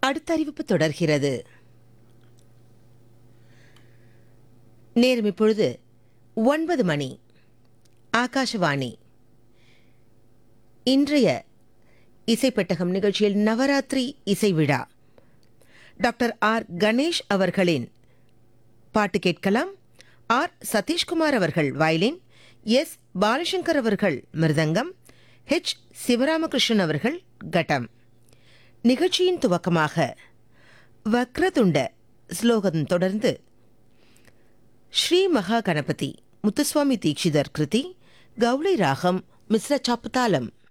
அடுத்த அறிவிப்பு தொடர்கிறது நேரம் இப்பொழுது ஒன்பது மணி ஆகாஷவாணி இன்றைய இசைப்பெட்டகம் நிகழ்ச்சியில் நவராத்திரி இசை விழா டாக்டர் ஆர் கணேஷ் அவர்களின் பாட்டு கேட்கலாம் ஆர் சதீஷ்குமார் அவர்கள் வயலின் எஸ் பாலசங்கர் அவர்கள் மிருதங்கம் ஹெச் சிவராமகிருஷ்ணன் அவர்கள் கட்டம் நிகழ்ச்சியின் துவக்கமாக வக்ரதுண்ட ஸ்லோகம் தொடர்ந்து ஸ்ரீ மகா கணபதி முத்துசுவாமி தீட்சிதர் கிருதி கௌளை ராகம் மிஸ்ர சாப்புதாலம்